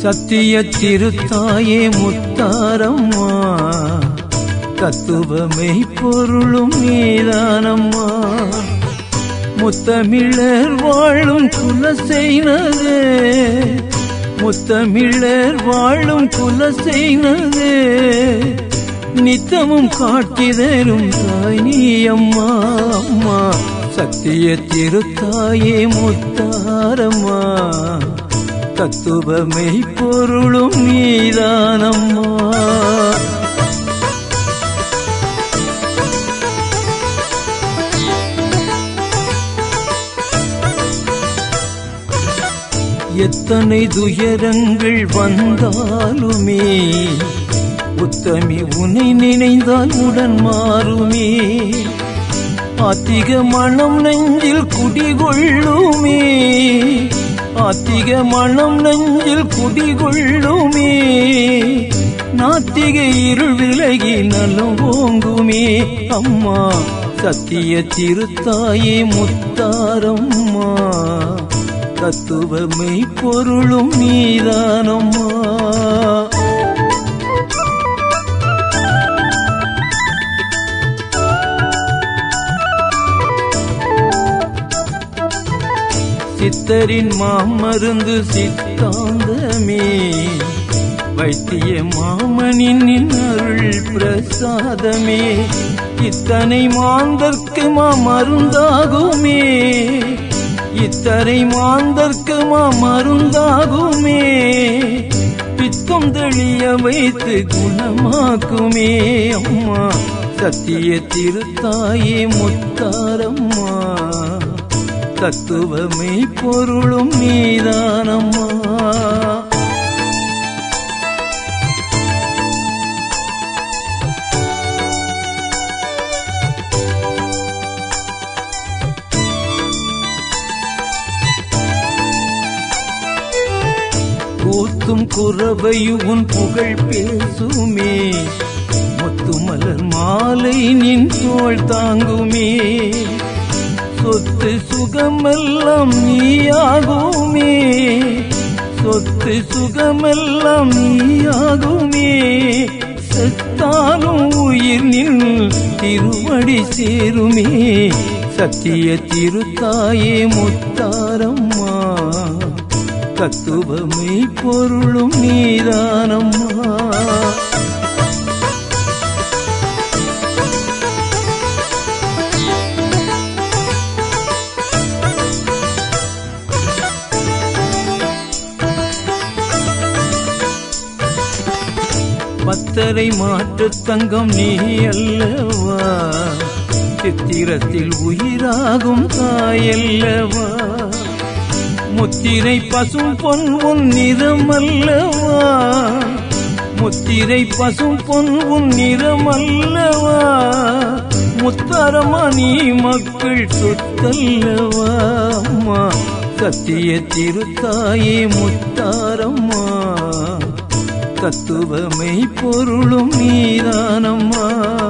சத்திய திருத்தாயே முத்தாரம்மா தத்துவமை பொருளும் நீதானம்மா முத்தமிழர் வாழும் குலசெய்னதே முத்தமிழர் வாழும் குலசெய்னதே நித்தமும் காட்டிதரும் தாய் நீ அம்மா அம்மா சத்திய திருத்தாயே முத்தாரம்மா தத்துவமை பொருளும் நீதானம்மா எத்தனை துயரங்கள் வந்தாலுமே உத்தமி உன்னை நினைந்தால் உடன் மாறுமே ஆத்திக மனம் நெஞ்சில் குடிகொள்ளுமே ஆத்திக மனம் நெஞ்சில் குடிகொள்ளுமே நாத்திக இருள் விலகி நலம் ஓங்குமே அம்மா சத்திய திருத்தாயே முத்தாரம்மா தத்துவமை பொருளும் நீதானம்மா சித்தரின் மாமருந்து சித்தாந்தமே வைத்திய மாமனின் அருள் பிரசாதமே இத்தனை மாந்தற்கு மா மருந்தாகுமே இத்தனை மாந்தற்கு மா மருந்தாகுமே பித்தம் தெளிய வைத்து குணமாக்குமே அம்மா சத்திய திருத்தாயே முத்தாரம்மா தத்துவமை பொருளும் நீதானம்மா கூத்தும் குறவையும் உன் புகழ் பேசுமே முத்துமலர் மாலை நின் தோள் தாங்குமே சொத்து சுகமெல்லாம் நீயாகுமே சொத்து சுகமெல்லாம் நீயாகுமே செத்தாலும் உயிர் நின் திருவடி சேருமே சத்திய திருத்தாயே முத்தாரம்மா தத்துவமை பொருளும் நீதானம்மா பத்தரை மாற்று தங்கம் நீ அல்லவா சித்திரத்தில் உயிராகும் தாயல்லவா முத்திரை பசும் பொன் உன் நிறம் அல்லவா முத்திரை பசும் பொன் உன் நிறம் அல்லவா முத்தாரமா நீ மக்கள் சொத்தல்லவா அம்மா சத்திய திருத்தாயே முத்தாரம்மா தத்துவமை பொருளும் நீதானம்மா